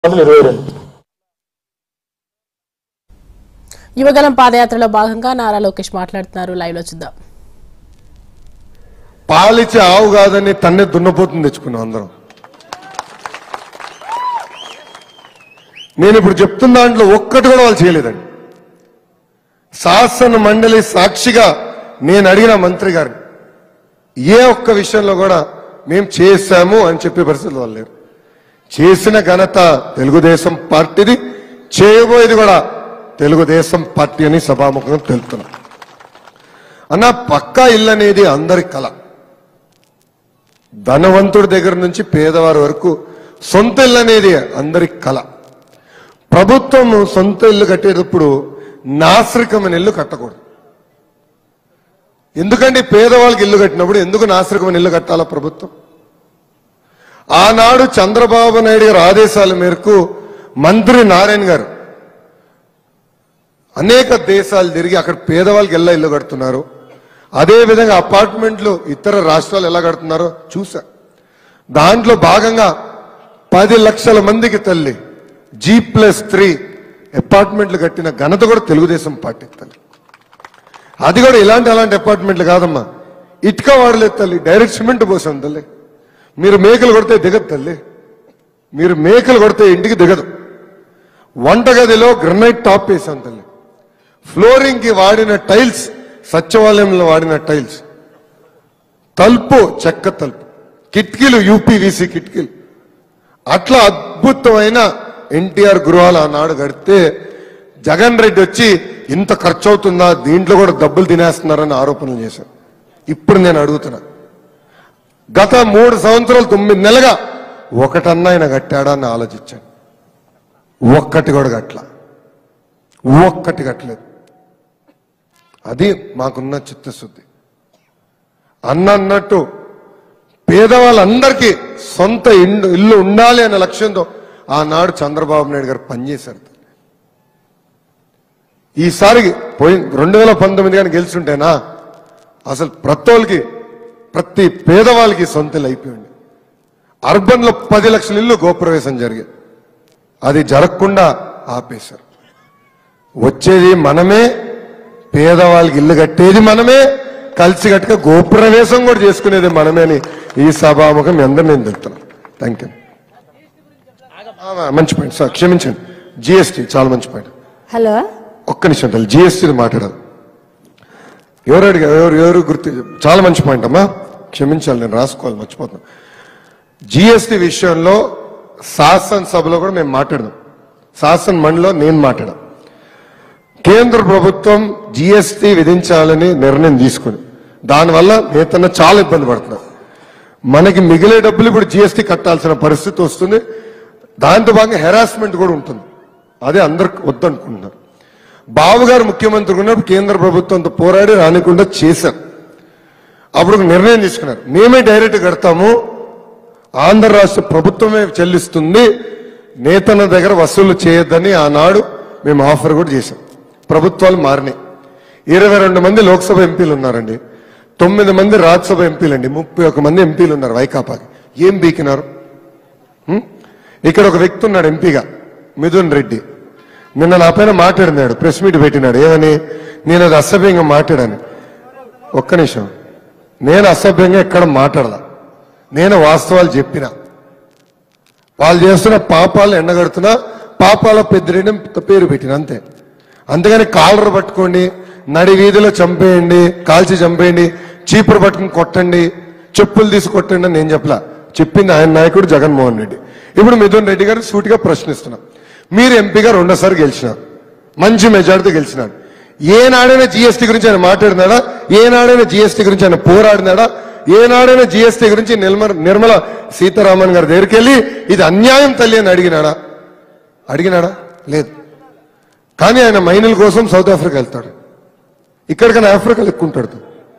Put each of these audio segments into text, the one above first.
వందల ఇరవై రెండు యువగలం పాదయాత్రలో భాగంగా నారా లోకేష్ మాట్లాడుతున్నారు లైవ్ లో చూద్దాం పాలిచ్చే ఆవు కాదని తన్నే దున్నపోతుంది తెచ్చుకున్నాం అందరం నేను ఇప్పుడు చెప్తున్న దాంట్లో ఒక్కటి కూడా వాళ్ళు చేయలేదండి శాసన మండలి సాక్షిగా నేను అడిగిన మంత్రి గారిని ఏ ఒక్క విషయంలో కూడా మేము చేశాము అని చెప్పే పరిస్థితులు వాళ్ళు లేరు చేసిన ఘనత తెలుగుదేశం పార్టీది చేయబోయేది కూడా తెలుగుదేశం పార్టీ అని సభాముఖంగా తెలుపుతున్నాం అన్న పక్కా ఇల్లు అనేది అందరి కళ ధనవంతుడి దగ్గర నుంచి పేదవారి వరకు సొంత ఇల్లు అనేది అందరి కళ ప్రభుత్వం సొంత ఇల్లు కట్టేటప్పుడు నాశ్రికమైన ఇల్లు కట్టకూడదు ఎందుకంటే పేదవాళ్ళకి ఇల్లు కట్టినప్పుడు ఎందుకు నాశ్రికమైన ఇల్లు కట్టాలా ప్రభుత్వం ఆనాడు చంద్రబాబు నాయుడు గారి ఆదేశాల మేరకు మంత్రి నారాయణ గారు అనేక దేశాలు తిరిగి అక్కడ పేదవాళ్ళకి ఎలా ఇల్లు కడుతున్నారు అదే విధంగా అపార్ట్మెంట్లు ఇతర రాష్ట్రాలు ఎలా కడుతున్నారో చూసా దాంట్లో భాగంగా పది లక్షల మందికి తల్లి జీ ప్లస్ త్రీ అపార్ట్మెంట్లు కట్టిన ఘనత కూడా తెలుగుదేశం పార్టీ తల్లి అది కూడా ఇలాంటి అలాంటి అపార్ట్మెంట్లు కాదమ్మా ఇటుక వాడలేదు తల్లి డైరెక్ట్ సిమెంట్ పోసాం తల్లి మీరు మేకలు కొడితే దిగదు తల్లి మీరు మేకలు కొడితే ఇంటికి దిగదు వంటగదిలో గ్రనైట్ టాప్ వేసాం తల్లి ఫ్లోరింగ్ కి వాడిన టైల్స్ సచివాలయంలో వాడిన టైల్స్ తలుపు చెక్క తలుపు కిటికీలు యూపీవీసీ కిటికీలు అట్లా అద్భుతమైన ఎన్టీఆర్ గృహాలు ఆనాడు కడితే జగన్ రెడ్డి వచ్చి ఇంత ఖర్చు అవుతుందా దీంట్లో కూడా డబ్బులు తినేస్తున్నారని ఆరోపణలు చేశారు ఇప్పుడు నేను అడుగుతున్నా గత మూడు సంవత్సరాలు తొమ్మిది నెలగా ఒకటన్నా ఆయన కట్టాడా అని ఆలోచించాను ఒక్కటి కూడా కట్ల ఒక్కటి కట్టలేదు అది మాకున్న చిత్తశుద్ధి అన్న అన్నట్టు పేదవాళ్ళందరికీ సొంత ఇల్లు ఇల్లు ఉండాలి అనే లక్ష్యంతో ఆనాడు చంద్రబాబు నాయుడు గారు పనిచేశారు ఈసారి పోయి రెండు వేల పంతొమ్మిది కానీ గెలిచుంటేనా అసలు ప్రతోళ్ళకి ప్రతి పేదవాళ్ళకి సొంత ఇల్లు అయిపోయింది అర్బన్ లో పది లక్షల ఇల్లు గోప్రవేశం జరిగేది అది జరగకుండా ఆపేశారు వచ్చేది మనమే పేదవాళ్ళకి ఇల్లు కట్టేది మనమే కలిసి కట్టుగా గోప్రవేశం కూడా చేసుకునేది మనమే అని ఈ సభాముఖం మీ అందరూ నేను తెలుపుతున్నాను థ్యాంక్ యూ మంచి పాయింట్ సార్ క్షమించండి జిఎస్టీ చాలా మంచి పాయింట్ హలో ఒక్క నిమిషం తల్లి జిఎస్టీ మాట్లాడదు ఎవరు అడిగారు ఎవరు ఎవరు గుర్తు చాలా మంచి పాయింట్ అమ్మా క్షమించాలి నేను రాసుకోవాలి మర్చిపోతున్నాను జిఎస్టీ విషయంలో శాసనసభలో కూడా మేము మాట్లాడదాం శాసన మండలిలో నేను మాట్లాడాను కేంద్ర ప్రభుత్వం జిఎస్టీ విధించాలని నిర్ణయం తీసుకుని దానివల్ల నేతన్న చాలా ఇబ్బంది పడుతున్నారు మనకి మిగిలే డబ్బులు ఇప్పుడు జిఎస్టీ కట్టాల్సిన పరిస్థితి వస్తుంది దాంతో భాగంగా హెరాస్మెంట్ కూడా ఉంటుంది అదే అందరికి వద్దనుకుంటున్నారు బాబు గారు ముఖ్యమంత్రి ఉన్నప్పుడు కేంద్ర ప్రభుత్వంతో పోరాడి రానికుండా చేశారు అప్పుడు ఒక నిర్ణయం తీసుకున్నారు మేమే డైరెక్ట్ కడతాము ఆంధ్ర రాష్ట్ర ప్రభుత్వమే చెల్లిస్తుంది నేతన్న దగ్గర వసూలు చేయొద్దని ఆనాడు మేము ఆఫర్ కూడా చేశాం ప్రభుత్వాలు మారినాయి ఇరవై రెండు మంది లోక్సభ ఎంపీలు ఉన్నారండి తొమ్మిది మంది రాజ్యసభ ఎంపీలు అండి ముప్పై ఒక మంది ఎంపీలు ఉన్నారు వైకాపాకి ఏం బీకినారు హ్మ్? ఇక్కడ ఒక వ్యక్తి ఉన్నాడు ఎంపీగా మిథున్ రెడ్డి నిన్న నా పైన మాట్లాడినాడు ప్రెస్ మీట్ పెట్టినాడు ఏమని నేను అది అసభ్యంగా మాట్లాడాను ఒక్క నిమిషం నేను అసభ్యంగా ఎక్కడ మాట్లాడలా నేను వాస్తవాలు చెప్పిన వాళ్ళు చేస్తున్న పాపాలు ఎండగడుతున్నా పాపాల పెద్దిరెడ్డి పేరు పెట్టిన అంతే అంతేగాని కాలర్ పట్టుకోండి నడి వీధిలో చంపేయండి కాల్చి చంపేయండి చీపురు పట్టుకుని కొట్టండి చెప్పులు తీసి కొట్టండి అని నేను చెప్పలా చెప్పింది ఆయన నాయకుడు జగన్మోహన్ రెడ్డి ఇప్పుడు మిథున్ రెడ్డి గారు సూటిగా ప్రశ్నిస్తున్నా మీరు ఎంపీగా రెండోసారి గెలిచినారు మంచి మెజార్టీతో గెలిచినాడు ఏనాడైనా జీఎస్టీ గురించి ఆయన మాట్లాడినాడా ఏనాడైనా జీఎస్టీ గురించి ఆయన పోరాడినాడా ఏనాడైనా జీఎస్టీ గురించి నిర్మల నిర్మల సీతారామన్ గారి దగ్గరికి వెళ్ళి ఇది అన్యాయం తల్లి అని అడిగినాడా అడిగినాడా లేదు కానీ ఆయన మైనుల కోసం సౌత్ ఆఫ్రికా వెళ్తాడు ఇక్కడికైనా ఆఫ్రికాలో ఎక్కుంటాడు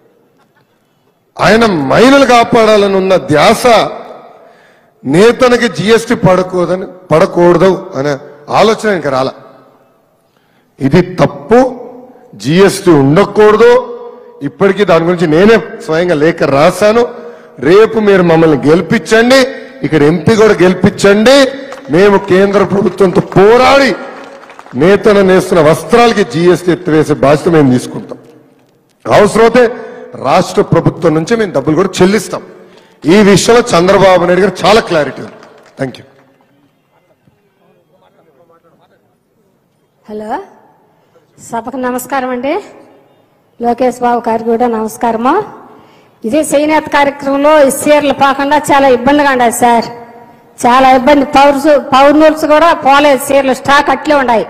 ఆయన మైనులు కాపాడాలని ఉన్న ధ్యాస నేతనకి జిఎస్టీ పడకూడదని పడకూడదు అనే ఆలోచన ఇంకా రాల ఇది తప్పు జిఎస్టీ ఉండకూడదు ఇప్పటికీ దాని గురించి నేనే స్వయంగా లేఖ రాశాను రేపు మీరు మమ్మల్ని గెలిపించండి ఇక్కడ ఎంపీ కూడా గెలిపించండి మేము కేంద్ర ప్రభుత్వంతో పోరాడి నేతన నేస్తున్న వస్త్రాలకి జీఎస్టీ ఎత్తివేసే బాధ్యత మేము తీసుకుంటాం అవసరమైతే రాష్ట్ర ప్రభుత్వం నుంచి మేము డబ్బులు కూడా చెల్లిస్తాం ఈ విషయంలో చంద్రబాబు నాయుడు గారు చాలా క్లారిటీ ఉంది థ్యాంక్ యూ హలో సభకు నమస్కారం అండి లోకేష్ బాబు గారికి కూడా నమస్కారము ఇది చేనేత కార్యక్రమంలో ఈ చీరలు పోకుండా చాలా ఇబ్బందిగా ఉండదు సార్ చాలా ఇబ్బంది పౌర్స్ పౌర్నూల్స్ కూడా పోలేదు చీరలు స్టాక్ అట్లే ఉన్నాయి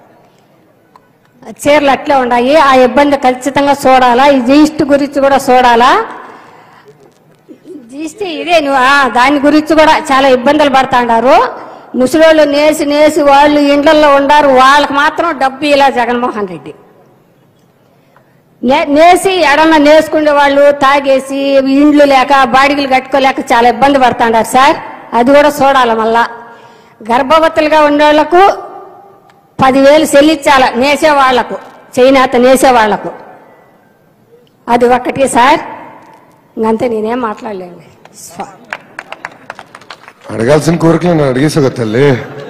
చీరలు అట్లే ఉన్నాయి ఆ ఇబ్బంది ఖచ్చితంగా చూడాలా ఈ జీఎస్టీ గురించి కూడా చూడాలా జీఎస్టీ ఇదే నువ్వు ఆ, దాని గురించి కూడా చాలా ఇబ్బందులు పడుతుండారు ముసలోళ్ళు నేసి నేసి వాళ్ళు ఇండ్లలో ఉండారు వాళ్ళకి మాత్రం డబ్బు ఇలా జగన్మోహన్ రెడ్డి నే- నేసి ఎడన్న నేసుకునే వాళ్ళు తాగేసి ఇండ్లు లేక బాడిగలు కట్టుకోలేక చాలా ఇబ్బంది పడుతుండారు సార్ అది కూడా చూడాలి మళ్ళా గర్భవతులుగా ఉండే వాళ్ళకు పదివేలు చెల్లించాల నేసే వాళ్లకు చేనేత నేసే వాళ్లకు అది ఒక్కటి సార్ ఇంకంతే నేనేం మాట్లాడలేండి స్వ- అడగాల్సిన కోరికలు నేను అడిగేసా కదా తల్లి